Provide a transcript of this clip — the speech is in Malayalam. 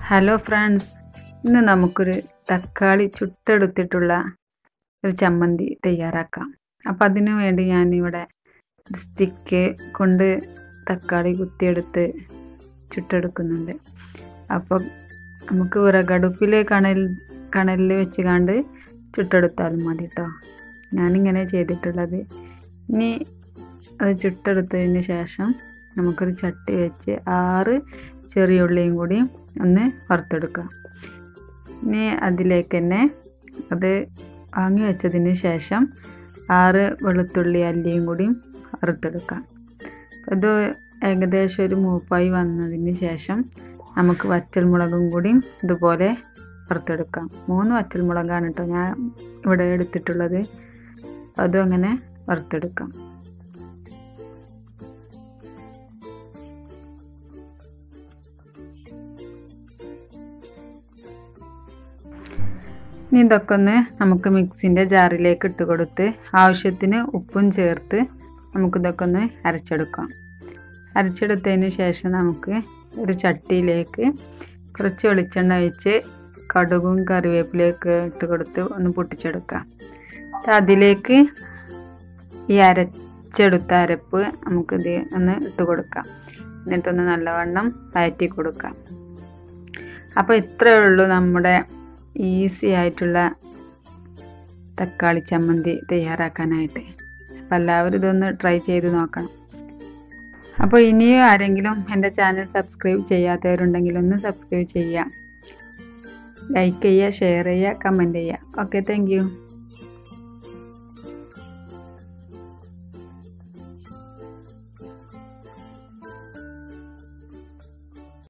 ഹലോ ഫ്രണ്ട്സ് ഇന്ന് നമുക്കൊരു തക്കാളി ചുട്ടെടുത്തിട്ടുള്ള ഒരു ചമ്മന്തി തയ്യാറാക്കാം അപ്പം അതിനു വേണ്ടി ഞാനിവിടെ സ്റ്റിക്ക് കൊണ്ട് തക്കാളി കുത്തിയെടുത്ത് ചുട്ടെടുക്കുന്നുണ്ട് അപ്പം നമുക്ക് വിറകടുപ്പിൽ കണൽ കണലിൽ വെച്ച് കണ്ട് ചുട്ടെടുത്താലും മതി കേട്ടോ ഞാനിങ്ങനെ ചെയ്തിട്ടുള്ളത് ഇനി അത് ചുട്ടെടുത്തതിന് ശേഷം നമുക്കൊരു ചട്ടി വെച്ച് ആറ് ചെറിയ ഉള്ളിയും കൂടി ഒന്ന് വറുത്തെടുക്കുക ഇനി അതിലേക്ക് തന്നെ അത് വാങ്ങി വെച്ചതിന് ശേഷം ആറ് വെളുത്തുള്ളി അല്ലിയും കൂടി വറുത്തെടുക്കാം അത് ഏകദേശം ഒരു മൂപ്പായി വന്നതിന് ശേഷം നമുക്ക് വറ്റൽമുളകും കൂടി ഇതുപോലെ വറുത്തെടുക്കാം മൂന്ന് വറ്റൽമുളകാണ് കേട്ടോ ഞാൻ ഇവിടെ എടുത്തിട്ടുള്ളത് അതും അങ്ങനെ വറുത്തെടുക്കാം ഇനി ഇതൊക്കെ ഒന്ന് നമുക്ക് മിക്സിൻ്റെ ജാറിലേക്ക് ഇട്ട് കൊടുത്ത് ആവശ്യത്തിന് ഉപ്പും ചേർത്ത് നമുക്കിതൊക്കെ ഒന്ന് അരച്ചെടുക്കാം അരച്ചെടുത്തതിന് ശേഷം നമുക്ക് ഒരു ചട്ടിയിലേക്ക് കുറച്ച് വെളിച്ചെണ്ണ ഒഴിച്ച് കടുകും കറിവേപ്പിലയൊക്കെ ഇട്ട് കൊടുത്ത് ഒന്ന് പൊട്ടിച്ചെടുക്കാം അതിലേക്ക് ഈ അരച്ചെടുത്ത അരപ്പ് നമുക്കിത് ഒന്ന് ഇട്ട് കൊടുക്കാം എന്നിട്ടൊന്ന് നല്ലവണ്ണം വഴറ്റി കൊടുക്കാം അപ്പോൾ ഇത്രയേ ഉള്ളൂ നമ്മുടെ ഈസി ആയിട്ടുള്ള തക്കാളി ചമ്മന്തി തയ്യാറാക്കാനായിട്ട് അപ്പോൾ എല്ലാവരും ഇതൊന്ന് ട്രൈ ചെയ്ത് നോക്കണം അപ്പോൾ ഇനിയും ആരെങ്കിലും എൻ്റെ ചാനൽ സബ്സ്ക്രൈബ് ചെയ്യാത്തവരുണ്ടെങ്കിൽ ഒന്ന് സബ്സ്ക്രൈബ് ചെയ്യുക ലൈക്ക് ചെയ്യുക ഷെയർ ചെയ്യുക കമൻറ്റ് ചെയ്യുക ഓക്കെ താങ്ക്